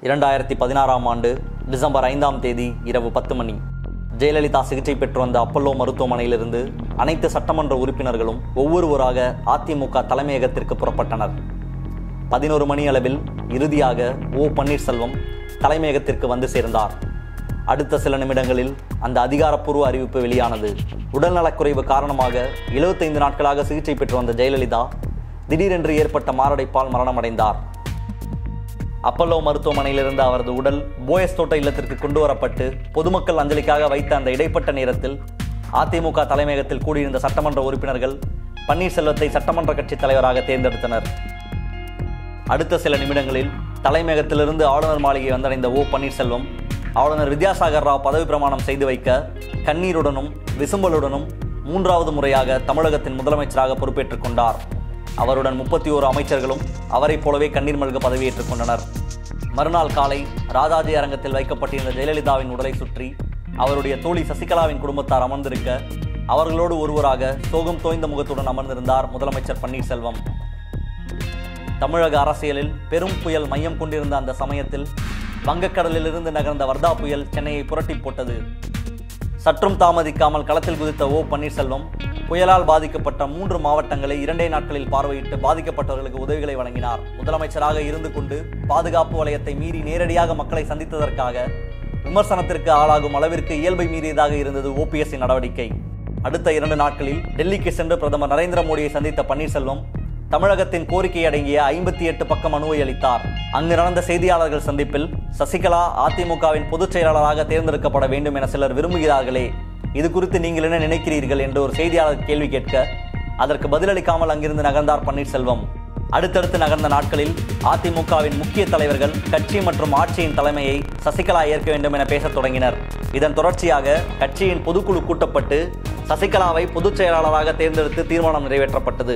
இரண்டாயிரத்தி பதினாறாம் ஆண்டு டிசம்பர் ஐந்தாம் தேதி இரவு பத்து மணி ஜெயலலிதா சிகிச்சை பெற்று வந்த அப்பல்லோ மருத்துவமனையிலிருந்து அனைத்து சட்டமன்ற உறுப்பினர்களும் ஒவ்வொருவராக அதிமுக தலைமையகத்திற்கு புறப்பட்டனர் பதினோரு மணி அளவில் இறுதியாக ஓ பன்னீர்செல்வம் தலைமையகத்திற்கு வந்து சேர்ந்தார் அடுத்த சில நிமிடங்களில் அந்த அதிகாரப்பூர்வ அறிவிப்பு வெளியானது உடல்நலக்குறைவு காரணமாக 75 நாட்களாக சிகிச்சை பெற்று வந்த ஜெயலலிதா திடீரென்று ஏற்பட்ட மாரடைப்பால் மரணமடைந்தார் அப்பல்லோ மருத்துவமனையிலிருந்து அவரது உடல் போயஸ் தோட்ட இல்லத்திற்கு கொண்டு வரப்பட்டு பொதுமக்கள் அஞ்சலிக்காக வைத்த அந்த இடைப்பட்ட நேரத்தில் அதிமுக தலைமையகத்தில் கூடியிருந்த சட்டமன்ற உறுப்பினர்கள் பன்னீர்செல்வத்தை சட்டமன்ற கட்சித் தலைவராக தேர்ந்தெடுத்தனர் அடுத்த சில நிமிடங்களில் தலைமையகத்திலிருந்து ஆளுநர் மாளிகை வந்தடைந்த ஓ பன்னீர்செல்வம் ஆளுநர் வித்யாசாகர் ராவ் பதவி பிரமாணம் செய்து வைக்க கண்ணீருடனும் விசும்பலுடனும் மூன்றாவது முறையாக தமிழகத்தின் முதலமைச்சராக பொறுப்பேற்றுக் கொண்டார் அவருடன் முப்பத்தி ஓரு அமைச்சர்களும் அவரைப் போலவே கண்ணீர் மல்க பதவியேற்றுக் கொண்டனர் மறுநாள் காலை ராஜாஜி அரங்கத்தில் வைக்கப்பட்டிருந்த ஜெயலலிதாவின் உடலை சுற்றி அவருடைய தோழி சசிகலாவின் குடும்பத்தார் அமர்ந்திருக்க அவர்களோடு ஒருவராக சோகம் தோய்ந்த முகத்துடன் அமர்ந்திருந்தார் முதலமைச்சர் பன்னீர்செல்வம் தமிழக அரசியலில் பெரும் புயல் மையம் கொண்டிருந்த அந்த சமயத்தில் வங்கக்கடலிலிருந்து நகர்ந்த வர்தா புயல் சென்னையை புரட்டி போட்டது சற்றும் தாமதிக்காமல் களத்தில் குதித்த ஓ பன்னீர்செல்வம் புயலால் பாதிக்கப்பட்ட மூன்று மாவட்டங்களை இரண்டே நாட்களில் பார்வையிட்டு பாதிக்கப்பட்டவர்களுக்கு உதவிகளை வழங்கினார் முதலமைச்சராக இருந்து கொண்டு பாதுகாப்பு வலயத்தை மீறி நேரடியாக மக்களை சந்தித்ததற்காக விமர்சனத்திற்கு ஆளாகும் அளவிற்கு இயல்பை மீறியதாக இருந்தது ஓபிஎஸ்ஸின் நடவடிக்கை அடுத்த இரண்டு நாட்களில் டெல்லிக்கு சென்று பிரதமர் நரேந்திர மோடியை சந்தித்த பன்னீர்செல்வம் தமிழகத்தின் கோரிக்கை அடங்கிய ஐம்பத்தி எட்டு பக்க மனுவை அளித்தார் அங்கு நடந்த செய்தியாளர்கள் சந்திப்பில் சசிகலா அதிமுகவின் பொதுச் செயலாளராக தேர்ந்தெடுக்கப்பட வேண்டும் என சிலர் விரும்புகிறார்களே இது குறித்து நீங்கள் என்ன நினைக்கிறீர்கள் என்று ஒரு செய்தியாளர் கேள்வி கேட்க அதற்கு பதிலளிக்காமல் அங்கிருந்து நகர்ந்தார் பன்னீர்செல்வம் அடுத்தடுத்து நகர்ந்த நாட்களில் அதிமுகவின் முக்கிய தலைவர்கள் கட்சி மற்றும் ஆட்சியின் தலைமையை சசிகலா ஏற்க வேண்டும் என பேசத் தொடங்கினர் இதன் தொடர்ச்சியாக கட்சியின் பொதுக்குழு கூட்டப்பட்டு சசிகலாவை பொதுச் செயலாளராக தேர்ந்தெடுத்து தீர்மானம் நிறைவேற்றப்பட்டது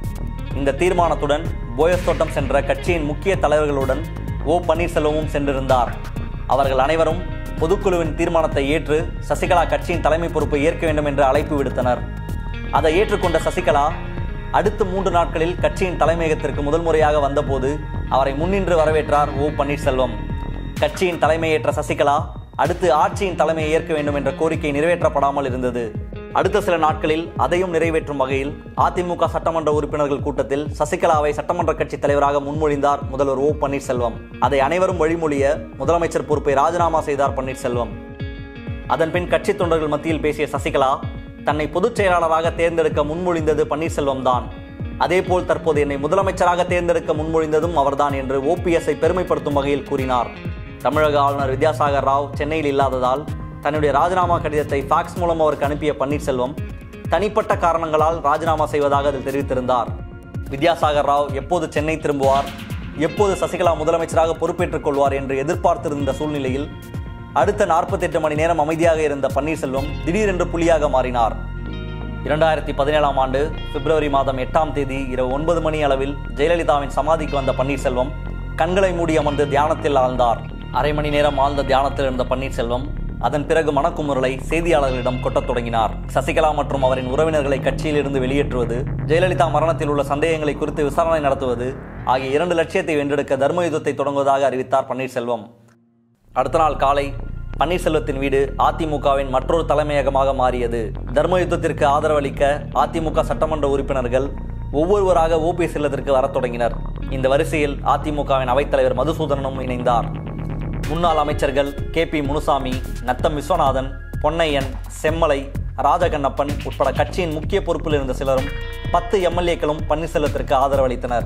இந்த தீர்மானத்துடன் போயஸ் தோட்டம் சென்ற கட்சியின் முக்கிய தலைவர்களுடன் ஓ பன்னீர்செல்வமும் சென்றிருந்தார் அவர்கள் அனைவரும் பொதுக்குழுவின் தீர்மானத்தை ஏற்று சசிகலா கட்சியின் தலைமை பொறுப்பை ஏற்க வேண்டும் என்று அழைப்பு விடுத்தனர் அதை ஏற்றுக்கொண்ட சசிகலா அடுத்த மூன்று நாட்களில் கட்சியின் தலைமையகத்திற்கு முதல் முறையாக வந்தபோது அவரை முன்னின்று வரவேற்றார் ஓ பன்னீர்செல்வம் கட்சியின் தலைமையேற்ற சசிகலா அடுத்து ஆட்சியின் தலைமையை ஏற்க வேண்டும் என்ற கோரிக்கை நிறைவேற்றப்படாமல் இருந்தது அடுத்த சில நாட்களில் அதையும் நிறைவேற்றும் வகையில் அதிமுக சட்டமன்ற உறுப்பினர்கள் கூட்டத்தில் சசிகலாவை சட்டமன்ற கட்சி தலைவராக முன்மொழிந்தார் முதல்வர் ஓ பன்னீர்செல்வம் அதை அனைவரும் வழிமொழிய முதலமைச்சர் பொறுப்பை ராஜினாமா செய்தார் பன்னீர்செல்வம் அதன்பின் கட்சி தொண்டர்கள் மத்தியில் பேசிய சசிகலா தன்னை பொதுச் செயலாளராக தேர்ந்தெடுக்க முன்மொழிந்தது பன்னீர்செல்வம் தான் அதேபோல் தற்போது என்னை முதலமைச்சராக தேர்ந்தெடுக்க முன்மொழிந்ததும் அவர்தான் என்று ஓபிஎஸ்ஐ பெருமைப்படுத்தும் வகையில் கூறினார் தமிழக ஆளுநர் வித்யாசாகர் ராவ் சென்னையில் இல்லாததால் தன்னுடைய ராஜினாமா கடிதத்தை ஃபேக்ஸ் மூலம் அவருக்கு அனுப்பிய பன்னீர்செல்வம் தனிப்பட்ட காரணங்களால் ராஜினாமா செய்வதாக அதில் தெரிவித்திருந்தார் வித்யாசாகர் ராவ் எப்போது சென்னை திரும்புவார் எப்போது சசிகலா முதலமைச்சராக பொறுப்பேற்றுக் கொள்வார் என்று எதிர்பார்த்திருந்த சூழ்நிலையில் அடுத்த 48 மணி நேரம் அமைதியாக இருந்த பன்னீர்செல்வம் திடீரென்று புலியாக மாறினார் இரண்டாயிரத்தி பதினேழாம் ஆண்டு பிப்ரவரி மாதம் எட்டாம் தேதி இரவு ஒன்பது மணி அளவில் ஜெயலலிதாவின் சமாதிக்கு வந்த பன்னீர்செல்வம் கண்களை மூடி அமர்ந்து தியானத்தில் ஆழ்ந்தார் அரை மணி நேரம் ஆழ்ந்த தியானத்தில் இருந்த பன்னீர்செல்வம் அதன் பிறகு மனக்குமுறலை செய்தியாளர்களிடம் கொட்டத் தொடங்கினார் சசிகலா மற்றும் அவரின் உறவினர்களை கட்சியிலிருந்து வெளியேற்றுவது ஜெயலலிதா மரணத்தில் உள்ள சந்தேகங்களை குறித்து விசாரணை நடத்துவது ஆகிய இரண்டு லட்சியத்தை வென்றெடுக்க தர்ம யுத்தத்தை தொடங்குவதாக அறிவித்தார் பன்னீர்செல்வம் அடுத்த நாள் காலை பன்னீர்செல்வத்தின் வீடு அதிமுகவின் மற்றொரு தலைமையகமாக மாறியது தர்ம யுத்தத்திற்கு ஆதரவளிக்க அதிமுக சட்டமன்ற உறுப்பினர்கள் ஒவ்வொருவராக ஓபிஎஸ் இல்லத்திற்கு வரத் தொடங்கினர் இந்த வரிசையில் அதிமுகவின் அவைத்தலைவர் மதுசூதனனும் இணைந்தார் முன்னாள் அமைச்சர்கள் கே பி முனுசாமி நத்தம் விஸ்வநாதன் பொன்னையன் செம்மலை ராஜகண்ணப்பன் உட்பட கட்சியின் முக்கிய பொறுப்பில் இருந்த சிலரும் பத்து எம்எல்ஏக்களும் பன்னீர்செல்வத்திற்கு ஆதரவளித்தனர்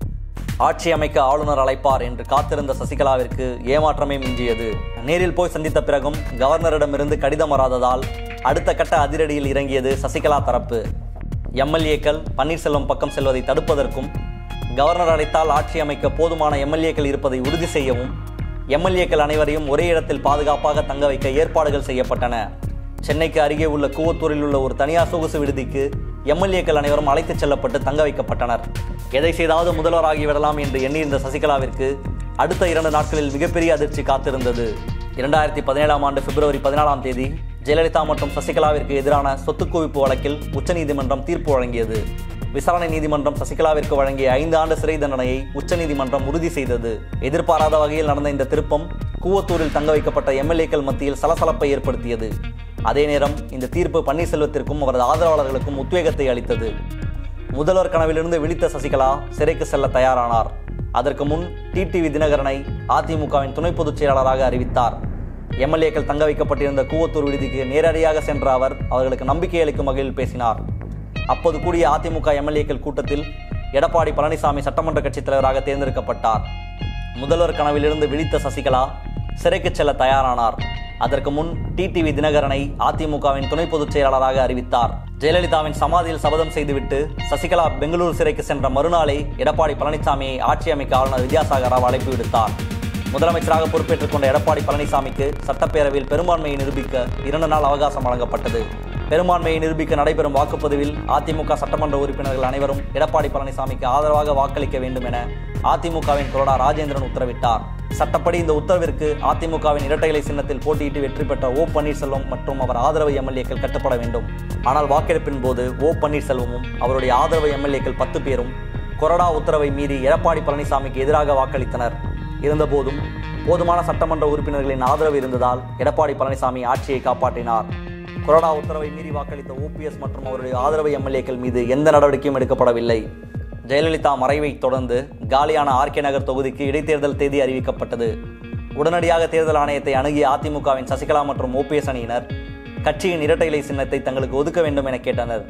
ஆட்சி அமைக்க ஆளுநர் அழைப்பார் என்று காத்திருந்த சசிகலாவிற்கு ஏமாற்றமே மிஞ்சியது நேரில் போய் சந்தித்த பிறகும் கவர்னரிடமிருந்து கடிதம் வராததால் அடுத்த கட்ட அதிரடியில் இறங்கியது சசிகலா தரப்பு எம்எல்ஏக்கள் பன்னீர்செல்வம் பக்கம் செல்வதை தடுப்பதற்கும் கவர்னர் அழைத்தால் ஆட்சி அமைக்க போதுமான எம்எல்ஏக்கள் இருப்பதை உறுதி செய்யவும் எம்எல்ஏக்கள் அனைவரையும் ஒரே இடத்தில் பாதுகாப்பாக தங்க வைக்க ஏற்பாடுகள் செய்யப்பட்டன சென்னைக்கு அருகே உள்ள கூவத்தூரில் உள்ள ஒரு தனியார் சொகுசு விடுதிக்கு எம்எல்ஏக்கள் அனைவரும் அழைத்துச் செல்லப்பட்டு தங்க வைக்கப்பட்டனர் எதை செய்தாவது முதல்வராகி விடலாம் என்று எண்ணியிருந்த சசிகலாவிற்கு அடுத்த இரண்டு நாட்களில் மிகப்பெரிய அதிர்ச்சி காத்திருந்தது இரண்டாயிரத்தி பதினேழாம் ஆண்டு பிப்ரவரி பதினாலாம் தேதி ஜெயலலிதா மற்றும் சசிகலாவிற்கு எதிரான சொத்து குவிப்பு வழக்கில் உச்சநீதிமன்றம் தீர்ப்பு வழங்கியது விசாரணை நீதிமன்றம் சசிகலாவிற்கு வழங்கிய ஐந்து ஆண்டு சிறை தண்டனையை உச்சநீதிமன்றம் உறுதி செய்தது எதிர்பாராத வகையில் நடந்த இந்த திருப்பம் கூவத்தூரில் தங்க வைக்கப்பட்ட எம்எல்ஏக்கள் மத்தியில் சலசலப்பை ஏற்படுத்தியது அதே நேரம் இந்த தீர்ப்பு பன்னீர்செல்வத்திற்கும் அவரது ஆதரவாளர்களுக்கும் உத்வேகத்தை அளித்தது முதல்வர் கனவிலிருந்து விழித்த சசிகலா சிறைக்கு செல்ல தயாரானார் அதற்கு முன் டிடிவி தினகரனை அதிமுகவின் துணை பொதுச் செயலாளராக அறிவித்தார் எம்எல்ஏக்கள் தங்க வைக்கப்பட்டிருந்த கூவத்தூர் விடுதிக்கு நேரடியாக சென்ற அவர் அவர்களுக்கு நம்பிக்கை அளிக்கும் வகையில் பேசினார் அப்போது கூடிய அதிமுக எம்எல்ஏக்கள் கூட்டத்தில் எடப்பாடி பழனிசாமி சட்டமன்ற கட்சித் தலைவராக தேர்ந்தெடுக்கப்பட்டார் முதல்வர் கனவிலிருந்து விழித்த சசிகலா சிறைக்கு செல்ல தயாரானார் அதற்கு முன் டிடிவி தினகரனை அதிமுகவின் துணை பொதுச் செயலாளராக அறிவித்தார் ஜெயலலிதாவின் சமாதியில் சபதம் செய்துவிட்டு சசிகலா பெங்களூரு சிறைக்கு சென்ற மறுநாளே எடப்பாடி பழனிசாமியை ஆட்சி அமைக்க ஆளுநர் வித்யாசாகர் ராவ் அழைப்பு விடுத்தார் முதலமைச்சராக பொறுப்பேற்றுக் கொண்ட எடப்பாடி பழனிசாமிக்கு சட்டப்பேரவையில் பெரும்பான்மையை நிரூபிக்க இரண்டு நாள் அவகாசம் வழங்கப்பட்டது பெரும்பான்மையை நிரூபிக்க நடைபெறும் வாக்குப்பதிவில் அதிமுக சட்டமன்ற உறுப்பினர்கள் அனைவரும் எடப்பாடி பழனிசாமிக்கு ஆதரவாக வாக்களிக்க வேண்டும் என அதிமுகவின் கொறடா ராஜேந்திரன் உத்தரவிட்டார் சட்டப்படி இந்த உத்தரவிற்கு அதிமுகவின் இரட்டை இலை சின்னத்தில் போட்டியிட்டு வெற்றி பெற்ற ஓ பன்னீர்செல்வம் மற்றும் அவர் ஆதரவு எம்எல்ஏக்கள் கட்டுப்பட வேண்டும் ஆனால் வாக்கெடுப்பின் போது ஓ பன்னீர்செல்வமும் அவருடைய ஆதரவு எம்எல்ஏக்கள் பத்து பேரும் கொறடா உத்தரவை மீறி எடப்பாடி பழனிசாமிக்கு எதிராக வாக்களித்தனர் இருந்தபோதும் போதுமான சட்டமன்ற உறுப்பினர்களின் ஆதரவு இருந்ததால் எடப்பாடி பழனிசாமி ஆட்சியை காப்பாற்றினார் கொறடா உத்தரவை மீறி வாக்களித்த ஓபிஎஸ் மற்றும் அவருடைய ஆதரவு எம்எல்ஏக்கள் மீது எந்த நடவடிக்கையும் எடுக்கப்படவில்லை ஜெயலலிதா மறைவை தொடர்ந்து காலியான ஆர்கே நகர் தொகுதிக்கு இடைத்தேர்தல் தேதி அறிவிக்கப்பட்டது உடனடியாக தேர்தல் ஆணையத்தை அணுகிய அதிமுகவின் சசிகலா மற்றும் ஓபிஎஸ் அணியினர் கட்சியின் இரட்டை இலை சின்னத்தை தங்களுக்கு ஒதுக்க வேண்டும் என கேட்டனர்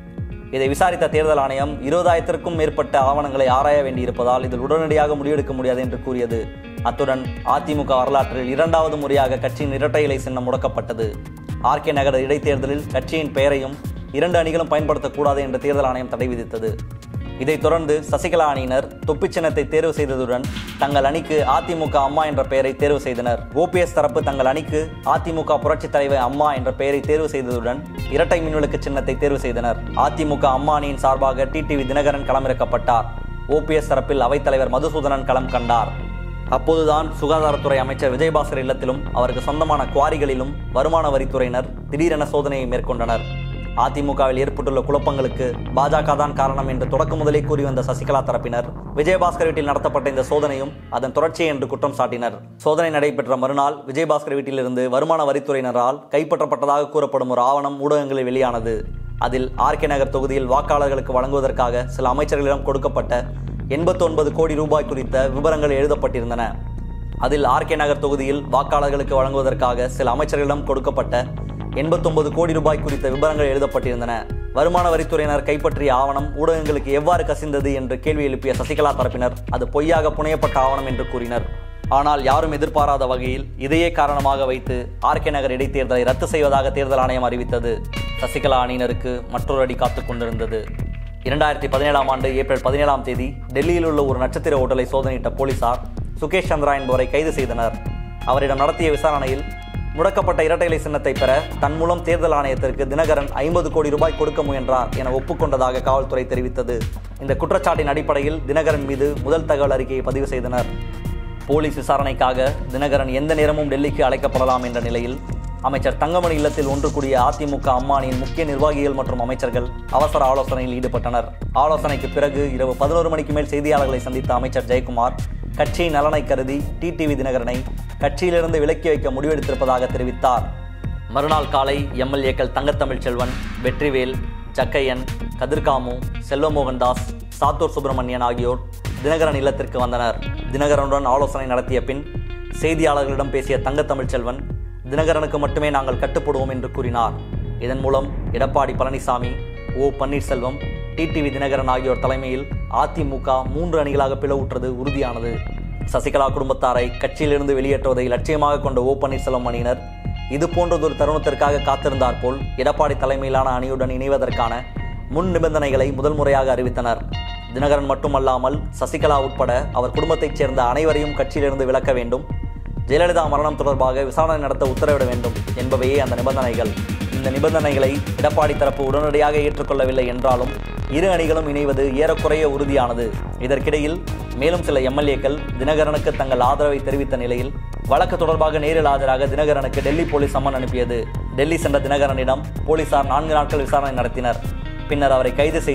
இதை விசாரித்த தேர்தல் ஆணையம் இருபதாயிரத்திற்கும் மேற்பட்ட ஆவணங்களை ஆராய வேண்டியிருப்பதால் இதில் உடனடியாக முடிவெடுக்க முடியாது என்று கூறியது அத்துடன் அதிமுக வரலாற்றில் இரண்டாவது முறையாக கட்சியின் இரட்டை இலை சின்னம் முடக்கப்பட்டது ஆர்கே நகர இடைத்தேர்தலில் கட்சியின் பெயரையும் இரண்டு அணிகளும் பயன்படுத்தக்கூடாது என்று தேர்தல் ஆணையம் தடை விதித்தது இதைத் தொடர்ந்து சசிகலா அணியினர் தொப்பி சின்னத்தை தேர்வு செய்ததுடன் தங்கள் அணிக்கு அதிமுக அம்மா என்ற பெயரை தேர்வு செய்தனர் ஓபிஎஸ் தரப்பு தங்கள் அணிக்கு அதிமுக புரட்சித் தலைவர் அம்மா என்ற பெயரை தேர்வு செய்ததுடன் இரட்டை மின்விளக்கு சின்னத்தை தேர்வு செய்தனர் அதிமுக அம்மா அணியின் சார்பாக டிடிவி தினகரன் களமிறக்கப்பட்டார் ஓபிஎஸ் தரப்பில் அவைத்தலைவர் மதுசூதனன் களம் கண்டார் அப்போதுதான் சுகாதாரத்துறை அமைச்சர் விஜயபாஸ்கர் இல்லத்திலும் அவருக்கு சொந்தமான குவாரிகளிலும் வருமான வரித்துறையினர் திடீரென சோதனையை மேற்கொண்டனர் அதிமுகவில் ஏற்பட்டுள்ள குழப்பங்களுக்கு பாஜக தான் காரணம் என்று தொடக்க முதலே கூறி வந்த சசிகலா தரப்பினர் விஜயபாஸ்கர் வீட்டில் நடத்தப்பட்ட இந்த சோதனையும் அதன் தொடர்ச்சி என்று குற்றம் சாட்டினர் சோதனை நடைபெற்ற மறுநாள் விஜயபாஸ்கர் வீட்டிலிருந்து வருமான வரித்துறையினரால் கைப்பற்றப்பட்டதாக கூறப்படும் ஒரு ஆவணம் ஊடகங்களில் வெளியானது அதில் ஆர்கே நகர் தொகுதியில் வாக்காளர்களுக்கு வழங்குவதற்காக சில அமைச்சர்களிடம் கொடுக்கப்பட்ட எண்பத்தொன்பது கோடி ரூபாய் குறித்த விவரங்கள் எழுதப்பட்டிருந்தன அதில் ஆர்கே நகர் தொகுதியில் வாக்காளர்களுக்கு வழங்குவதற்காக சில அமைச்சர்களிடம் கொடுக்கப்பட்ட எண்பத்தொன்பது கோடி ரூபாய் குறித்த விவரங்கள் எழுதப்பட்டிருந்தன வருமான வரித்துறையினர் கைப்பற்றிய ஆவணம் ஊடகங்களுக்கு எவ்வாறு கசிந்தது என்று கேள்வி எழுப்பிய சசிகலா தரப்பினர் அது பொய்யாக புனையப்பட்ட ஆவணம் என்று கூறினர் ஆனால் யாரும் எதிர்பாராத வகையில் இதையே காரணமாக வைத்து ஆர்கே நகர் இடைத்தேர்தலை ரத்து செய்வதாக தேர்தல் ஆணையம் அறிவித்தது சசிகலா அணியினருக்கு மற்றொரு அடி காத்துக் கொண்டிருந்தது இரண்டாயிரத்தி பதினேழாம் ஆண்டு ஏப்ரல் பதினேழாம் தேதி டெல்லியில் உள்ள ஒரு நட்சத்திர ஹோட்டலை சோதனையிட்ட போலீசார் சுகேஷ் சந்திரா என்பவரை கைது செய்தனர் அவரிடம் நடத்திய விசாரணையில் முடக்கப்பட்ட இரட்டை இலை சின்னத்தை பெற தன் மூலம் தேர்தல் ஆணையத்திற்கு தினகரன் ஐம்பது கோடி ரூபாய் கொடுக்க முயன்றார் என ஒப்புக்கொண்டதாக காவல்துறை தெரிவித்தது இந்த குற்றச்சாட்டின் அடிப்படையில் தினகரன் மீது முதல் தகவல் அறிக்கையை பதிவு செய்தனர் போலீஸ் விசாரணைக்காக தினகரன் எந்த நேரமும் டெல்லிக்கு அழைக்கப்படலாம் என்ற நிலையில் அமைச்சர் தங்கமணி இல்லத்தில் ஒன்று கூடிய அதிமுக அம்மானியின் முக்கிய நிர்வாகிகள் மற்றும் அமைச்சர்கள் அவசர ஆலோசனையில் ஈடுபட்டனர் ஆலோசனைக்கு பிறகு இரவு பதினோரு மணிக்கு மேல் செய்தியாளர்களை சந்தித்த அமைச்சர் ஜெயக்குமார் கட்சியின் நலனை கருதி டிடிவி தினகரனை கட்சியிலிருந்து விலக்கி வைக்க முடிவெடுத்திருப்பதாக தெரிவித்தார் மறுநாள் காலை எம்எல்ஏக்கள் தங்கத்தமிழ் செல்வன் வெற்றிவேல் ஜக்கையன் கதிர்காமு செல்வமோகன் தாஸ் சாத்தூர் சுப்பிரமணியன் ஆகியோர் தினகரன் இல்லத்திற்கு வந்தனர் தினகரனுடன் ஆலோசனை நடத்திய பின் செய்தியாளர்களிடம் பேசிய தங்கத்தமிழ் செல்வன் தினகரனுக்கு மட்டுமே நாங்கள் கட்டுப்படுவோம் என்று கூறினார் இதன் மூலம் எடப்பாடி பழனிசாமி ஓ பன்னீர்செல்வம் டிடிவி தினகரன் ஆகியோர் தலைமையில் அதிமுக மூன்று அணிகளாக பிளவுற்றது உறுதியானது சசிகலா குடும்பத்தாரை கட்சியிலிருந்து வெளியேற்றுவதை லட்சியமாக கொண்ட ஓ பன்னீர்செல்வம் அணியினர் இது போன்றதொரு தருணத்திற்காக காத்திருந்தார் போல் எடப்பாடி தலைமையிலான அணியுடன் இணைவதற்கான முன் நிபந்தனைகளை முதல் முறையாக அறிவித்தனர் தினகரன் மட்டுமல்லாமல் சசிகலா உட்பட அவர் குடும்பத்தைச் சேர்ந்த அனைவரையும் கட்சியிலிருந்து விலக்க வேண்டும் ஜெயலலிதா மரணம் தொடர்பாக விசாரணை நடத்த உத்தரவிட வேண்டும் என்பவையே அந்த நிபந்தனைகள் இந்த நிபந்தனைகளை எடப்பாடி தரப்பு உடனடியாக ஏற்றுக்கொள்ளவில்லை என்றாலும் இரு அணிகளும் இணைவது ஏறக்குறைய உறுதியானது இதற்கிடையில் மேலும் சில எம்எல்ஏக்கள் தினகரனுக்கு தங்கள் ஆதரவை தெரிவித்த நிலையில் வழக்கு தொடர்பாக நேரில் ஆஜராக தினகரனுக்கு டெல்லி போலீஸ் சம்மன் அனுப்பியது டெல்லி சென்ற தினகரனிடம் போலீசார் நான்கு நாட்கள் விசாரணை நடத்தினர் பின்னர் அவரை கைது செய்து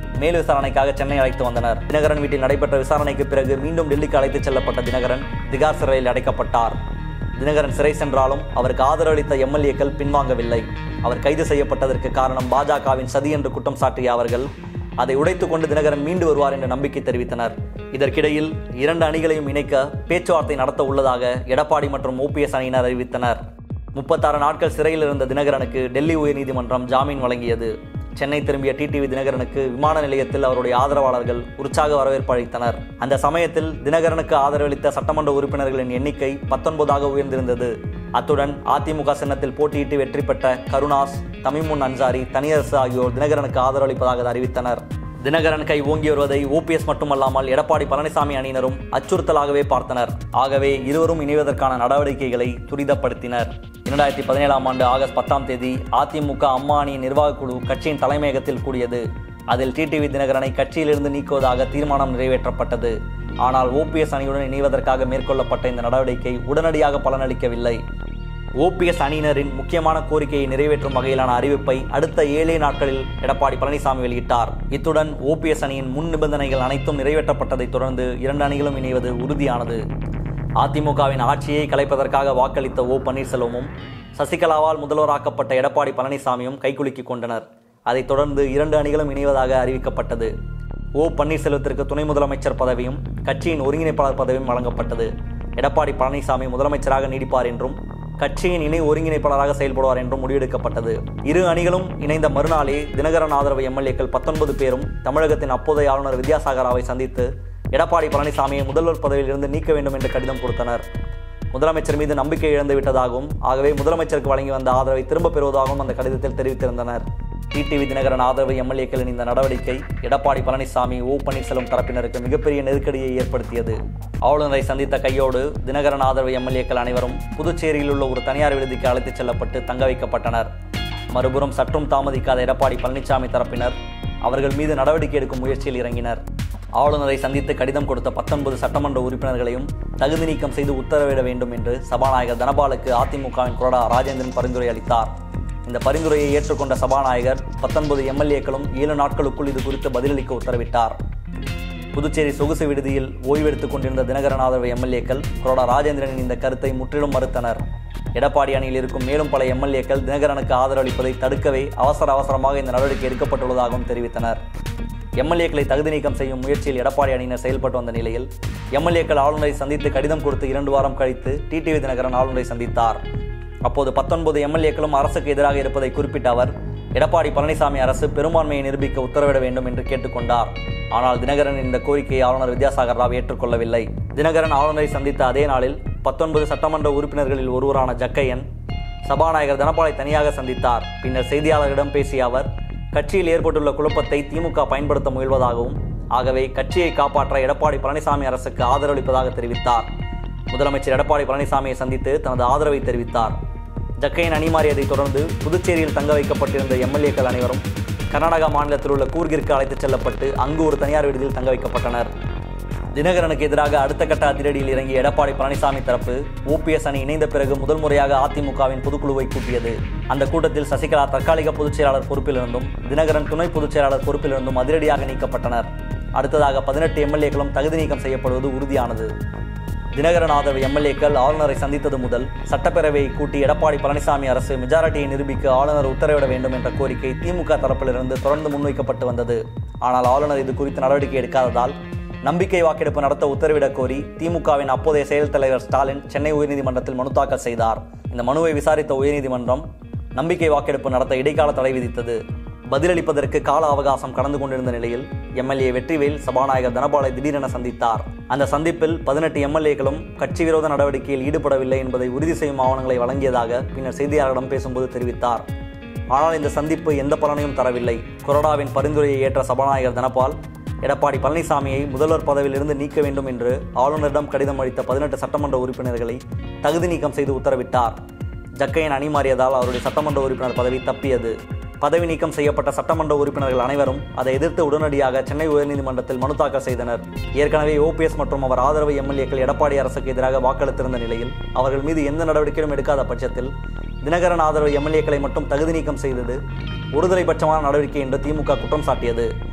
மேல் விசாரணைக்காக சென்னை அழைத்து வந்தனர் தினகரன் வீட்டில் நடைபெற்ற விசாரணைக்கு பிறகு மீண்டும் டெல்லிக்கு அழைத்துச் செல்லப்பட்ட தினகரன் திகார் சிறையில் அடைக்கப்பட்டார் தினகரன் சிறை சென்றாலும் அவருக்கு ஆதரவளித்த எம்எல்ஏக்கள் பின்வாங்கவில்லை அவர் கைது செய்யப்பட்டதற்கு காரணம் பாஜகவின் சதி என்று குற்றம் சாட்டிய அவர்கள் அதை உடைத்துக் கொண்டு தினகரன் மீண்டு வருவார் என்ற நம்பிக்கை தெரிவித்தனர் இதற்கிடையில் இரண்டு அணிகளையும் இணைக்க பேச்சுவார்த்தை நடத்த உள்ளதாக எடப்பாடி மற்றும் ஓபிஎஸ் அணியினர் அறிவித்தனர் முப்பத்தாறு நாட்கள் சிறையில் இருந்த தினகரனுக்கு டெல்லி உயர்நீதிமன்றம் ஜாமீன் வழங்கியது சென்னை திரும்பிய டிடிவி தினகரனுக்கு விமான நிலையத்தில் அவருடைய ஆதரவாளர்கள் உற்சாக வரவேற்பு அளித்தனர் அந்த சமயத்தில் தினகரனுக்கு ஆதரவளித்த சட்டமன்ற உறுப்பினர்களின் எண்ணிக்கை பத்தொன்பதாக உயர்ந்திருந்தது அத்துடன் அதிமுக சின்னத்தில் போட்டியிட்டு வெற்றி பெற்ற கருணாஸ் தமிமுன் அன்சாரி தனியரசு ஆகியோர் தினகரனுக்கு ஆதரவளிப்பதாக அறிவித்தனர் தினகரன் கை ஓங்கி வருவதை ஓபிஎஸ் மட்டுமல்லாமல் எடப்பாடி பழனிசாமி அணியினரும் அச்சுறுத்தலாகவே பார்த்தனர் ஆகவே இருவரும் இணைவதற்கான நடவடிக்கைகளை துரிதப்படுத்தினர் இரண்டாயிரத்தி பதினேழாம் ஆண்டு ஆகஸ்ட் பத்தாம் தேதி அதிமுக அம்மா அணியின் நிர்வாகக் குழு கட்சியின் தலைமையகத்தில் கூடியது அதில் டிடிவி தினகரனை கட்சியிலிருந்து நீக்குவதாக தீர்மானம் நிறைவேற்றப்பட்டது ஆனால் ஓபிஎஸ் அணியுடன் இணைவதற்காக மேற்கொள்ளப்பட்ட இந்த நடவடிக்கை உடனடியாக பலனளிக்கவில்லை ஓபிஎஸ் அணியினரின் முக்கியமான கோரிக்கையை நிறைவேற்றும் வகையிலான அறிவிப்பை அடுத்த ஏழே நாட்களில் எடப்பாடி பழனிசாமி வெளியிட்டார் இத்துடன் ஓபிஎஸ் அணியின் முன் நிபந்தனைகள் அனைத்தும் நிறைவேற்றப்பட்டதைத் தொடர்ந்து இரண்டு அணிகளும் இணைவது உறுதியானது அதிமுகவின் ஆட்சியை கலைப்பதற்காக வாக்களித்த ஓ பன்னீர்செல்வமும் சசிகலாவால் முதல்வராக்கப்பட்ட எடப்பாடி பழனிசாமியும் கைகுலுக்கிக் கொண்டனர் அதைத் தொடர்ந்து இரண்டு அணிகளும் இணைவதாக அறிவிக்கப்பட்டது ஓ பன்னீர்செல்வத்திற்கு துணை முதலமைச்சர் பதவியும் கட்சியின் ஒருங்கிணைப்பாளர் பதவியும் வழங்கப்பட்டது எடப்பாடி பழனிசாமி முதலமைச்சராக நீடிப்பார் என்றும் கட்சியின் இணை ஒருங்கிணைப்பாளராக செயல்படுவார் என்றும் முடிவெடுக்கப்பட்டது இரு அணிகளும் இணைந்த மறுநாளே தினகரன் ஆதரவு எம்எல்ஏக்கள் பத்தொன்பது பேரும் தமிழகத்தின் அப்போதைய ஆளுநர் வித்யாசாகராவை சந்தித்து எடப்பாடி பழனிசாமியை முதல்வர் பதவியில் இருந்து நீக்க வேண்டும் என்று கடிதம் கொடுத்தனர் முதலமைச்சர் மீது நம்பிக்கை இழந்து விட்டதாகவும் ஆகவே முதலமைச்சருக்கு வழங்கி வந்த ஆதரவை திரும்பப் பெறுவதாகவும் அந்த கடிதத்தில் தெரிவித்திருந்தனர் டிடிவி தினகரன் ஆதரவு எம்எல்ஏக்களின் இந்த நடவடிக்கை எடப்பாடி பழனிசாமி ஓ பன்னீர்செல்வம் தரப்பினருக்கு மிகப்பெரிய நெருக்கடியை ஏற்படுத்தியது ஆளுநரை சந்தித்த கையோடு தினகரன் ஆதரவு எம்எல்ஏக்கள் அனைவரும் புதுச்சேரியில் உள்ள ஒரு தனியார் விடுதிக்கு அழைத்துச் செல்லப்பட்டு தங்க வைக்கப்பட்டனர் மறுபுறம் சற்றும் தாமதிக்காத எடப்பாடி பழனிசாமி தரப்பினர் அவர்கள் மீது நடவடிக்கை எடுக்கும் முயற்சியில் இறங்கினர் ஆளுநரை சந்தித்து கடிதம் கொடுத்த பத்தொன்பது சட்டமன்ற உறுப்பினர்களையும் தகுதி நீக்கம் செய்து உத்தரவிட வேண்டும் என்று சபாநாயகர் தனபாலுக்கு அதிமுகவின் கொறடா ராஜேந்திரன் பரிந்துரை அளித்தார் இந்த பரிந்துரையை ஏற்றுக்கொண்ட சபாநாயகர் பத்தொன்பது எம்எல்ஏக்களும் ஏழு நாட்களுக்குள் இது குறித்து பதிலளிக்க உத்தரவிட்டார் புதுச்சேரி சொகுசு விடுதியில் ஓய்வெடுத்துக் கொண்டிருந்த தினகரன் ஆதரவு எம்எல்ஏக்கள் கொறடா ராஜேந்திரனின் இந்த கருத்தை முற்றிலும் மறுத்தனர் எடப்பாடி அணியில் இருக்கும் மேலும் பல எம்எல்ஏக்கள் தினகரனுக்கு ஆதரவளிப்பதை தடுக்கவே அவசர அவசரமாக இந்த நடவடிக்கை எடுக்கப்பட்டுள்ளதாகவும் தெரிவித்தனர் எம்எல்ஏக்களை தகுதி நீக்கம் செய்யும் முயற்சியில் எடப்பாடி அணியினர் செயல்பட்டு வந்த நிலையில் எம்எல்ஏக்கள் ஆளுநரை சந்தித்து கடிதம் கொடுத்து இரண்டு வாரம் கழித்து டிடிவி தினகரன் ஆளுநரை சந்தித்தார் அப்போது பத்தொன்பது எம்எல்ஏக்களும் அரசுக்கு எதிராக இருப்பதை குறிப்பிட்ட அவர் எடப்பாடி பழனிசாமி அரசு பெரும்பான்மையை நிரூபிக்க உத்தரவிட வேண்டும் என்று கேட்டுக்கொண்டார் ஆனால் தினகரன் இந்த கோரிக்கையை ஆளுநர் வித்யாசாகர் ராவ் ஏற்றுக்கொள்ளவில்லை தினகரன் ஆளுநரை சந்தித்த அதே நாளில் பத்தொன்பது சட்டமன்ற உறுப்பினர்களில் ஒருவரான ஜக்கையன் சபாநாயகர் தனபாலை தனியாக சந்தித்தார் பின்னர் செய்தியாளர்களிடம் பேசிய அவர் கட்சியில் ஏற்பட்டுள்ள குழப்பத்தை திமுக பயன்படுத்த முயல்வதாகவும் ஆகவே கட்சியை காப்பாற்ற எடப்பாடி பழனிசாமி அரசுக்கு ஆதரவளிப்பதாக தெரிவித்தார் முதலமைச்சர் எடப்பாடி பழனிசாமியை சந்தித்து தனது ஆதரவை தெரிவித்தார் ஜக்கையன் அணி மாறியதைத் தொடர்ந்து புதுச்சேரியில் தங்க வைக்கப்பட்டிருந்த எம்எல்ஏக்கள் அனைவரும் கர்நாடகா மாநிலத்தில் உள்ள கூர்கிற்கு அழைத்துச் செல்லப்பட்டு அங்கு ஒரு தனியார் விடுதியில் தங்க வைக்கப்பட்டனர் தினகரனுக்கு எதிராக அடுத்த கட்ட அதிரடியில் இறங்கிய எடப்பாடி பழனிசாமி தரப்பு ஓபிஎஸ் அணி இணைந்த பிறகு முதல் முறையாக அதிமுகவின் பொதுக்குழுவை கூட்டியது அந்த கூட்டத்தில் சசிகலா தற்காலிக பொதுச் செயலாளர் பொறுப்பிலிருந்தும் தினகரன் துணை பொதுச் செயலாளர் பொறுப்பிலிருந்தும் அதிரடியாக நீக்கப்பட்டனர் அடுத்ததாக பதினெட்டு எம்எல்ஏக்களும் தகுதி நீக்கம் செய்யப்படுவது உறுதியானது தினகரன் ஆதரவு எம்எல்ஏக்கள் ஆளுநரை சந்தித்தது முதல் சட்டப்பேரவையை கூட்டி எடப்பாடி பழனிசாமி அரசு மெஜாரிட்டியை நிரூபிக்க ஆளுநர் உத்தரவிட வேண்டும் என்ற கோரிக்கை திமுக தரப்பிலிருந்து தொடர்ந்து முன்வைக்கப்பட்டு வந்தது ஆனால் ஆளுநர் இது குறித்து நடவடிக்கை எடுக்காததால் நம்பிக்கை வாக்கெடுப்பு நடத்த உத்தரவிடக் கோரி திமுகவின் அப்போதைய செயல் தலைவர் ஸ்டாலின் சென்னை உயர்நீதிமன்றத்தில் மனு தாக்கல் செய்தார் இந்த மனுவை விசாரித்த உயர்நீதிமன்றம் நம்பிக்கை வாக்கெடுப்பு நடத்த இடைக்கால தடை விதித்தது பதிலளிப்பதற்கு கால அவகாசம் கடந்து கொண்டிருந்த நிலையில் எம்எல்ஏ வெற்றிவேல் சபாநாயகர் தனபாலை திடீரென சந்தித்தார் அந்த சந்திப்பில் பதினெட்டு எம்எல்ஏக்களும் கட்சி விரோத நடவடிக்கையில் ஈடுபடவில்லை என்பதை உறுதி செய்யும் ஆவணங்களை வழங்கியதாக பின்னர் செய்தியாளர்களிடம் பேசும்போது தெரிவித்தார் ஆனால் இந்த சந்திப்பு எந்த பலனையும் தரவில்லை கொறடாவின் பரிந்துரையை ஏற்ற சபாநாயகர் தனபால் எடப்பாடி பழனிசாமியை முதல்வர் பதவியிலிருந்து நீக்க வேண்டும் என்று ஆளுநரிடம் கடிதம் அளித்த பதினெட்டு சட்டமன்ற உறுப்பினர்களை தகுதி நீக்கம் செய்து உத்தரவிட்டார் ஜக்கையன் அணி மாறியதால் அவருடைய சட்டமன்ற உறுப்பினர் பதவி தப்பியது பதவி நீக்கம் செய்யப்பட்ட சட்டமன்ற உறுப்பினர்கள் அனைவரும் அதை எதிர்த்து உடனடியாக சென்னை உயர்நீதிமன்றத்தில் மனு தாக்கல் செய்தனர் ஏற்கனவே ஓபிஎஸ் மற்றும் அவர் ஆதரவு எம்எல்ஏக்கள் எடப்பாடி அரசுக்கு எதிராக வாக்களித்திருந்த நிலையில் அவர்கள் மீது எந்த நடவடிக்கையும் எடுக்காத பட்சத்தில் தினகரன் ஆதரவு எம்எல்ஏக்களை மட்டும் தகுதி நீக்கம் செய்தது ஒருதலைபட்சமான நடவடிக்கை என்று திமுக குற்றம் சாட்டியது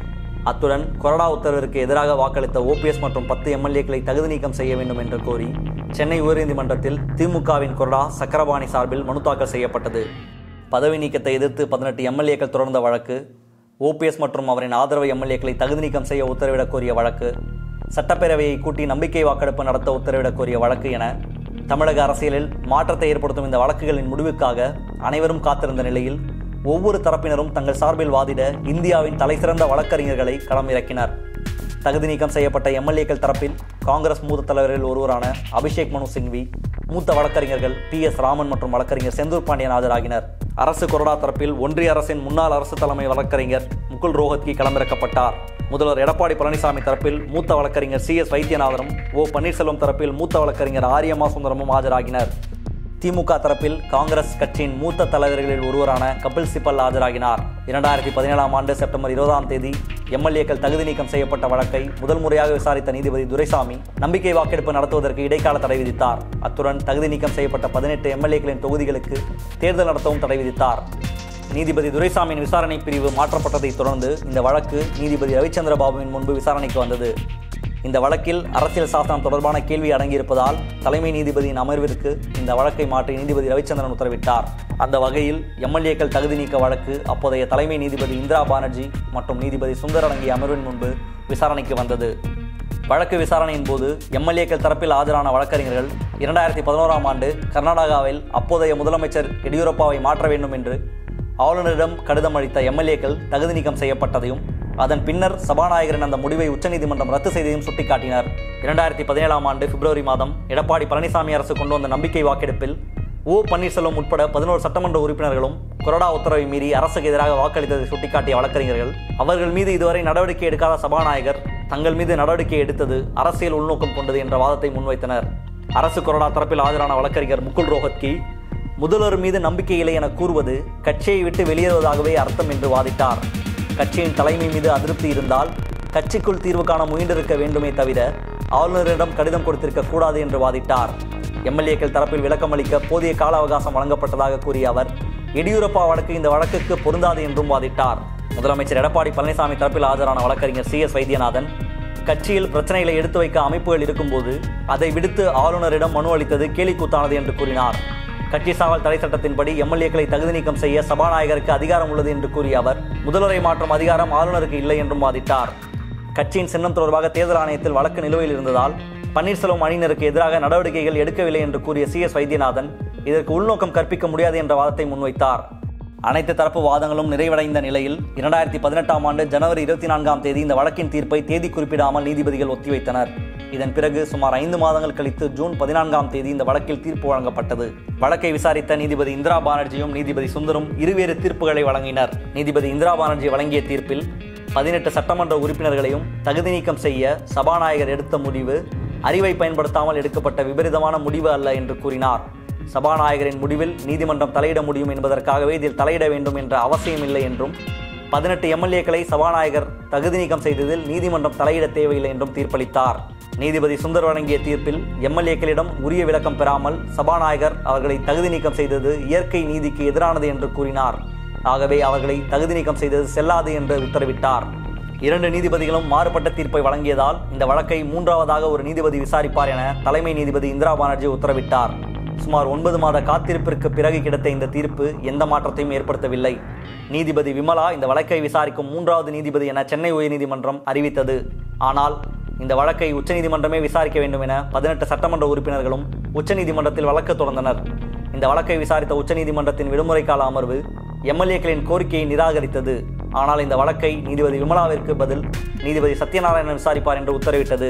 அத்துடன் கொறடா உத்தரவிற்கு எதிராக வாக்களித்த ஓபிஎஸ் மற்றும் பத்து எம்எல்ஏக்களை தகுதி நீக்கம் செய்ய வேண்டும் என்று கோரி சென்னை உயர்நீதிமன்றத்தில் திமுகவின் கொறடா சக்கரபாணி சார்பில் மனு தாக்கல் செய்யப்பட்டது பதவி நீக்கத்தை எதிர்த்து பதினெட்டு எம்எல்ஏக்கள் தொடர்ந்த வழக்கு ஓபிஎஸ் மற்றும் அவரின் ஆதரவு எம்எல்ஏக்களை தகுதி நீக்கம் செய்ய உத்தரவிடக் கோரிய வழக்கு சட்டப்பேரவையை கூட்டி நம்பிக்கை வாக்கெடுப்பு நடத்த உத்தரவிடக் கோரிய வழக்கு என தமிழக அரசியலில் மாற்றத்தை ஏற்படுத்தும் இந்த வழக்குகளின் முடிவுக்காக அனைவரும் காத்திருந்த நிலையில் ஒவ்வொரு தரப்பினரும் தங்கள் சார்பில் வாதிட இந்தியாவின் தலைசிறந்த வழக்கறிஞர்களை களம் இறக்கினர் தகுதி நீக்கம் செய்யப்பட்ட எம்எல்ஏக்கள் தரப்பில் காங்கிரஸ் மூத்த தலைவர்களில் ஒருவரான அபிஷேக் மனு சிங்வி மூத்த வழக்கறிஞர்கள் பி எஸ் ராமன் மற்றும் வழக்கறிஞர் செந்தூர் பாண்டியன் ஆஜராகினர் அரசு கொறடா தரப்பில் ஒன்றிய அரசின் முன்னாள் அரசு தலைமை வழக்கறிஞர் முகுல் ரோஹத்கி களமிறக்கப்பட்டார் முதல்வர் எடப்பாடி பழனிசாமி தரப்பில் மூத்த வழக்கறிஞர் சி எஸ் வைத்தியநாதனும் ஓ பன்னீர்செல்வம் தரப்பில் மூத்த வழக்கறிஞர் ஆரியமா சுந்தரமும் ஆஜராகினர் திமுக தரப்பில் காங்கிரஸ் கட்சியின் மூத்த தலைவர்களில் ஒருவரான கபில் சிபல் ஆஜராகினார் இரண்டாயிரத்தி பதினேழாம் ஆண்டு செப்டம்பர் இருபதாம் தேதி எம்எல்ஏக்கள் தகுதி நீக்கம் செய்யப்பட்ட வழக்கை முதல் முறையாக விசாரித்த நீதிபதி துரைசாமி நம்பிக்கை வாக்கெடுப்பு நடத்துவதற்கு இடைக்கால தடை விதித்தார் அத்துடன் தகுதி நீக்கம் செய்யப்பட்ட பதினெட்டு எம்எல்ஏக்களின் தொகுதிகளுக்கு தேர்தல் நடத்தவும் தடை விதித்தார் நீதிபதி துரைசாமியின் விசாரணை பிரிவு மாற்றப்பட்டதைத் தொடர்ந்து இந்த வழக்கு நீதிபதி ரவிச்சந்திர பாபுவின் முன்பு விசாரணைக்கு வந்தது இந்த வழக்கில் அரசியல் சாசனம் தொடர்பான கேள்வி அடங்கியிருப்பதால் தலைமை நீதிபதியின் அமர்விற்கு இந்த வழக்கை மாற்றி நீதிபதி ரவிச்சந்திரன் உத்தரவிட்டார் அந்த வகையில் எம்எல்ஏக்கள் தகுதி நீக்க வழக்கு அப்போதைய தலைமை நீதிபதி இந்திரா பானர்ஜி மற்றும் நீதிபதி சுந்தர் அடங்கிய அமர்வின் முன்பு விசாரணைக்கு வந்தது வழக்கு விசாரணையின் போது எம்எல்ஏக்கள் தரப்பில் ஆஜரான வழக்கறிஞர்கள் இரண்டாயிரத்தி பதினோராம் ஆண்டு கர்நாடகாவில் அப்போதைய முதலமைச்சர் எடியூரப்பாவை மாற்ற வேண்டும் என்று ஆளுநரிடம் கடிதம் அளித்த எம்எல்ஏக்கள் தகுதி நீக்கம் செய்யப்பட்டதையும் அதன் பின்னர் சபாநாயகரின் அந்த முடிவை உச்சநீதிமன்றம் ரத்து செய்ததையும் சுட்டிக்காட்டினர் இரண்டாயிரத்தி பதினேழாம் ஆண்டு பிப்ரவரி மாதம் எடப்பாடி பழனிசாமி அரசு கொண்டு வந்த நம்பிக்கை வாக்கெடுப்பில் ஓ பன்னீர்செல்வம் உட்பட பதினோரு சட்டமன்ற உறுப்பினர்களும் கொறடா உத்தரவை மீறி அரசுக்கு எதிராக வாக்களித்ததை சுட்டிக்காட்டிய வழக்கறிஞர்கள் அவர்கள் மீது இதுவரை நடவடிக்கை எடுக்காத சபாநாயகர் தங்கள் மீது நடவடிக்கை எடுத்தது அரசியல் உள்நோக்கம் கொண்டது என்ற வாதத்தை முன்வைத்தனர் அரசு கொறடா தரப்பில் ஆஜரான வழக்கறிஞர் முகுல் ரோஹத்கி முதல்வர் மீது நம்பிக்கை இல்லை என கூறுவது கட்சியை விட்டு வெளியேறுவதாகவே அர்த்தம் என்று வாதிட்டார் கட்சியின் தலைமை மீது அதிருப்தி இருந்தால் கட்சிக்குள் தீர்வு காண முயன்றிருக்க வேண்டுமே தவிர ஆளுநரிடம் கடிதம் கொடுத்திருக்க கூடாது என்று வாதிட்டார் எம்எல்ஏக்கள் தரப்பில் விளக்கம் அளிக்க போதிய கால அவகாசம் வழங்கப்பட்டதாக கூறிய அவர் எடியூரப்பா வழக்கு இந்த வழக்குக்கு பொருந்தாது என்றும் வாதிட்டார் முதலமைச்சர் எடப்பாடி பழனிசாமி தரப்பில் ஆஜரான வழக்கறிஞர் சி எஸ் வைத்தியநாதன் கட்சியில் பிரச்சனைகளை எடுத்து வைக்க அமைப்புகள் இருக்கும்போது அதை விடுத்து ஆளுநரிடம் மனு அளித்தது கேலிக்கூத்தானது என்று கூறினார் கட்சி சாவல் தடை சட்டத்தின்படி எம்எல்ஏக்களை தகுதி நீக்கம் செய்ய சபாநாயகருக்கு அதிகாரம் உள்ளது என்று கூறிய அவர் முதல்வரை மாற்றும் அதிகாரம் ஆளுநருக்கு இல்லை என்றும் வாதிட்டார் கட்சியின் சின்னம் தொடர்பாக தேர்தல் ஆணையத்தில் வழக்கு நிலுவையில் இருந்ததால் பன்னீர்செல்வம் அணியினருக்கு எதிராக நடவடிக்கைகள் எடுக்கவில்லை என்று கூறிய சி எஸ் வைத்தியநாதன் இதற்கு உள்நோக்கம் கற்பிக்க முடியாது என்ற வாதத்தை முன்வைத்தார் அனைத்து தரப்பு வாதங்களும் நிறைவடைந்த நிலையில் இரண்டாயிரத்தி பதினெட்டாம் ஆண்டு ஜனவரி இருபத்தி நான்காம் தேதி இந்த வழக்கின் தீர்ப்பை தேதி குறிப்பிடாமல் நீதிபதிகள் ஒத்திவைத்தனர் இதன் பிறகு சுமார் ஐந்து மாதங்கள் கழித்து ஜூன் பதினான்காம் தேதி இந்த வழக்கில் தீர்ப்பு வழங்கப்பட்டது வழக்கை விசாரித்த நீதிபதி இந்திரா பானர்ஜியும் நீதிபதி சுந்தரும் இருவேறு தீர்ப்புகளை வழங்கினர் நீதிபதி இந்திரா பானர்ஜி வழங்கிய தீர்ப்பில் பதினெட்டு சட்டமன்ற உறுப்பினர்களையும் தகுதி நீக்கம் செய்ய சபாநாயகர் எடுத்த முடிவு அறிவை பயன்படுத்தாமல் எடுக்கப்பட்ட விபரீதமான முடிவு அல்ல என்று கூறினார் சபாநாயகரின் முடிவில் நீதிமன்றம் தலையிட முடியும் என்பதற்காகவே இதில் தலையிட வேண்டும் என்ற அவசியமில்லை என்றும் பதினெட்டு எம்எல்ஏக்களை சபாநாயகர் தகுதி நீக்கம் செய்ததில் நீதிமன்றம் தலையிட தேவையில்லை என்றும் தீர்ப்பளித்தார் நீதிபதி சுந்தர் வழங்கிய தீர்ப்பில் எம்எல்ஏக்களிடம் உரிய விளக்கம் பெறாமல் சபாநாயகர் அவர்களை தகுதி நீக்கம் செய்தது இயற்கை நீதிக்கு எதிரானது என்று கூறினார் ஆகவே அவர்களை தகுதி நீக்கம் செய்தது செல்லாது என்று உத்தரவிட்டார் இரண்டு நீதிபதிகளும் மாறுபட்ட தீர்ப்பை வழங்கியதால் இந்த வழக்கை மூன்றாவதாக ஒரு நீதிபதி விசாரிப்பார் என தலைமை நீதிபதி இந்திரா பானர்ஜி உத்தரவிட்டார் சுமார் ஒன்பது மாத காத்திருப்பிற்கு பிறகு கிடைத்த இந்த தீர்ப்பு எந்த மாற்றத்தையும் ஏற்படுத்தவில்லை நீதிபதி விமலா இந்த வழக்கை விசாரிக்கும் மூன்றாவது நீதிபதி என சென்னை உயர்நீதிமன்றம் அறிவித்தது ஆனால் இந்த வழக்கை உச்சநீதிமன்றமே விசாரிக்க வேண்டும் என பதினெட்டு சட்டமன்ற உறுப்பினர்களும் உச்சநீதிமன்றத்தில் வழக்கு தொடர்ந்தனர் இந்த வழக்கை விசாரித்த உச்சநீதிமன்றத்தின் விடுமுறை கால அமர்வு எம்எல்ஏக்களின் கோரிக்கையை நிராகரித்தது ஆனால் இந்த வழக்கை நீதிபதி விமலாவிற்கு பதில் நீதிபதி சத்யநாராயணன் விசாரிப்பார் என்று உத்தரவிட்டது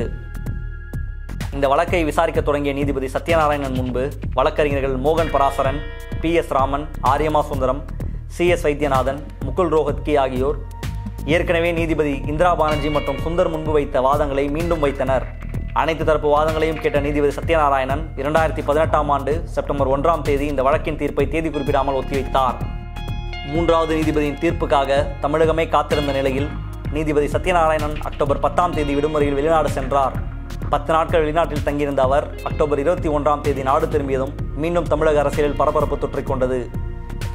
இந்த வழக்கை விசாரிக்க தொடங்கிய நீதிபதி சத்யநாராயணன் முன்பு வழக்கறிஞர்கள் மோகன் Parasaran P S Raman Aryama Sundaram C S Vaidyanathan Mukul Rohatgi ஆகியோர் ஏற்கனவே நீதிபதி இந்திரா பானர்ஜி மற்றும் சுந்தர் முன்பு வைத்த வாதங்களை மீண்டும் வைத்தனர் அனைத்து தரப்பு வாதங்களையும் கேட்ட நீதிபதி சத்யநாராயணன் இரண்டாயிரத்தி பதினெட்டாம் ஆண்டு செப்டம்பர் ஒன்றாம் தேதி இந்த வழக்கின் தீர்ப்பை தேதி குறிப்பிடாமல் ஒத்திவைத்தார் மூன்றாவது நீதிபதியின் தீர்ப்புக்காக தமிழகமே காத்திருந்த நிலையில் நீதிபதி சத்யநாராயணன் அக்டோபர் பத்தாம் தேதி விடுமுறையில் வெளிநாடு சென்றார் பத்து நாட்கள் வெளிநாட்டில் தங்கியிருந்த அவர் அக்டோபர் இருபத்தி ஒன்றாம் தேதி நாடு திரும்பியதும் மீண்டும் தமிழக அரசியலில் பரபரப்பு தொற்றிக் கொண்டது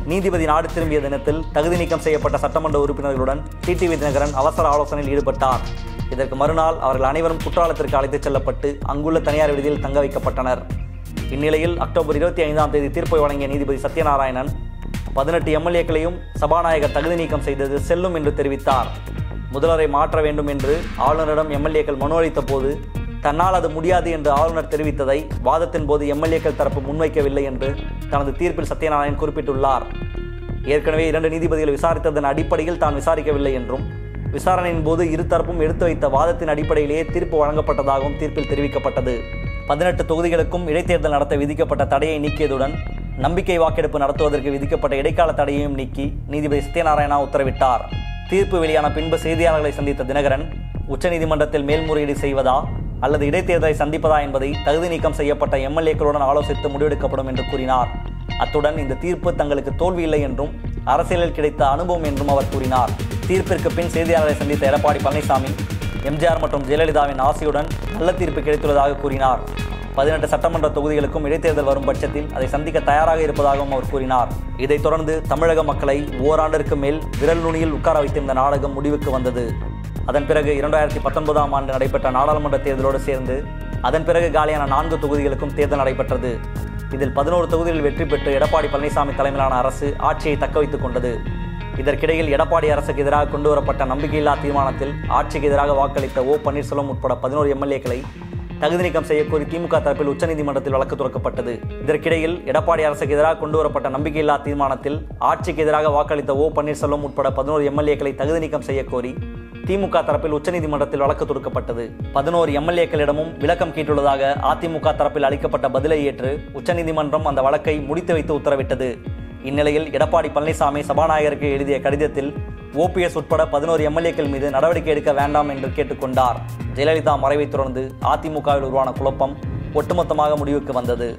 நீதிபதி நாடு திரும்பிய தினத்தில் தகுதி நீக்கம் செய்யப்பட்ட சட்டமன்ற உறுப்பினர்களுடன் டிடிவி தினகரன் அவசர ஆலோசனையில் ஈடுபட்டார் இதற்கு மறுநாள் அவர்கள் அனைவரும் குற்றாலத்திற்கு அழைத்துச் செல்லப்பட்டு அங்குள்ள தனியார் விடுதியில் தங்க வைக்கப்பட்டனர் இந்நிலையில் அக்டோபர் இருபத்தி ஐந்தாம் தேதி தீர்ப்பை வழங்கிய நீதிபதி சத்யநாராயணன் பதினெட்டு எம்எல்ஏக்களையும் சபாநாயகர் தகுதி நீக்கம் செய்தது செல்லும் என்று தெரிவித்தார் முதல்வரை மாற்ற வேண்டும் என்று ஆளுநரிடம் எம்எல்ஏக்கள் மனு அளித்த போது தன்னால் அது முடியாது என்று ஆளுநர் தெரிவித்ததை வாதத்தின் போது எம்எல்ஏக்கள் தரப்பு முன்வைக்கவில்லை என்று தனது தீர்ப்பில் சத்யநாராயணன் குறிப்பிட்டுள்ளார் ஏற்கனவே இரண்டு நீதிபதிகள் விசாரித்ததன் அடிப்படையில் தான் விசாரிக்கவில்லை என்றும் விசாரணையின் போது இருதரப்பும் எடுத்து வைத்த வாதத்தின் அடிப்படையிலேயே தீர்ப்பு வழங்கப்பட்டதாகவும் தீர்ப்பில் தெரிவிக்கப்பட்டது பதினெட்டு தொகுதிகளுக்கும் இடைத்தேர்தல் நடத்த விதிக்கப்பட்ட தடையை நீக்கியதுடன் நம்பிக்கை வாக்கெடுப்பு நடத்துவதற்கு விதிக்கப்பட்ட இடைக்கால தடையையும் நீக்கி நீதிபதி சத்யநாராயணா உத்தரவிட்டார் தீர்ப்பு வெளியான பின்பு செய்தியாளர்களை சந்தித்த தினகரன் உச்சநீதிமன்றத்தில் மேல்முறையீடு செய்வதா அல்லது இடைத்தேர்தலை சந்திப்பதா என்பதை தகுதி நீக்கம் செய்யப்பட்ட எம்எல்ஏக்களுடன் ஆலோசித்து முடிவெடுக்கப்படும் என்று கூறினார் அத்துடன் இந்த தீர்ப்பு தங்களுக்கு தோல்வியில்லை என்றும் அரசியலில் கிடைத்த அனுபவம் என்றும் அவர் கூறினார் தீர்ப்பிற்கு பின் செய்தியாளர்களை சந்தித்த எடப்பாடி பழனிசாமி எம்ஜிஆர் மற்றும் ஜெயலலிதாவின் ஆசையுடன் நல்ல தீர்ப்பு கிடைத்துள்ளதாக கூறினார் பதினெட்டு சட்டமன்ற தொகுதிகளுக்கும் இடைத்தேர்தல் வரும் பட்சத்தில் அதை சந்திக்க தயாராக இருப்பதாகவும் அவர் கூறினார் இதைத் தொடர்ந்து தமிழக மக்களை ஓராண்டிற்கு மேல் விரல் நுனியில் உட்கார வைத்திருந்த நாடகம் முடிவுக்கு வந்தது அதன் பிறகு இரண்டாயிரத்தி பத்தொன்பதாம் ஆண்டு நடைபெற்ற நாடாளுமன்ற தேர்தலோடு சேர்ந்து அதன் பிறகு காலியான நான்கு தொகுதிகளுக்கும் தேர்தல் நடைபெற்றது இதில் பதினோரு தொகுதிகளில் வெற்றி பெற்று எடப்பாடி பழனிசாமி தலைமையிலான அரசு ஆட்சியை தக்க வைத்துக் கொண்டது இதற்கிடையில் எடப்பாடி அரசுக்கு எதிராக கொண்டு வரப்பட்ட நம்பிக்கையில்லா தீர்மானத்தில் ஆட்சிக்கு எதிராக வாக்களித்த ஓ பன்னீர்செல்வம் உட்பட பதினோரு எம்எல்ஏக்களை தகுதி நீக்கம் செய்யக்கோரி திமுக தரப்பில் உச்சநீதிமன்றத்தில் வழக்கு தொடக்கப்பட்டது இதற்கிடையில் எடப்பாடி அரசுக்கு எதிராக கொண்டு வரப்பட்ட நம்பிக்கையில்லா தீர்மானத்தில் ஆட்சிக்கு எதிராக வாக்களித்த ஓ பன்னீர்செல்வம் உட்பட பதினோரு எம்எல்ஏக்களை தகுதி நீக்கம் செய்யக்கோரி திமுக தரப்பில் உச்சநீதிமன்றத்தில் வழக்கு தொடுக்கப்பட்டது பதினோரு எம்எல்ஏக்களிடமும் விளக்கம் கேட்டுள்ளதாக அதிமுக தரப்பில் அளிக்கப்பட்ட பதிலை ஏற்று உச்சநீதிமன்றம் அந்த வழக்கை முடித்து வைத்து உத்தரவிட்டது இந்நிலையில் எடப்பாடி பழனிசாமி சபாநாயகருக்கு எழுதிய கடிதத்தில் ஓபிஎஸ் உட்பட பதினோரு எம்எல்ஏக்கள் மீது நடவடிக்கை எடுக்க வேண்டாம் என்று கேட்டுக்கொண்டார் ஜெயலலிதா மறைவைத் தொடர்ந்து அதிமுகவில் உருவான குழப்பம் ஒட்டுமொத்தமாக முடிவுக்கு வந்தது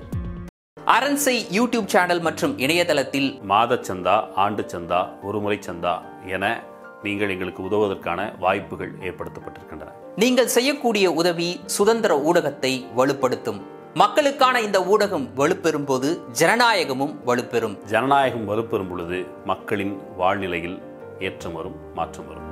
அரண்சை யூடியூப் சேனல் மற்றும் இணையதளத்தில் மாதச் சந்தா ஆண்டு சந்தா ஒருமுறை சந்தா என நீங்கள் எங்களுக்கு உதவுவதற்கான வாய்ப்புகள் ஏற்படுத்தப்பட்டிருக்கின்றன நீங்கள் செய்யக்கூடிய உதவி சுதந்திர ஊடகத்தை வலுப்படுத்தும் மக்களுக்கான இந்த ஊடகம் வலுப்பெறும் போது ஜனநாயகமும் வலுப்பெறும் ஜனநாயகம் வலுப்பெறும் பொழுது மக்களின் வாழ்நிலையில் ஏற்றம் வரும் மாற்றம் வரும்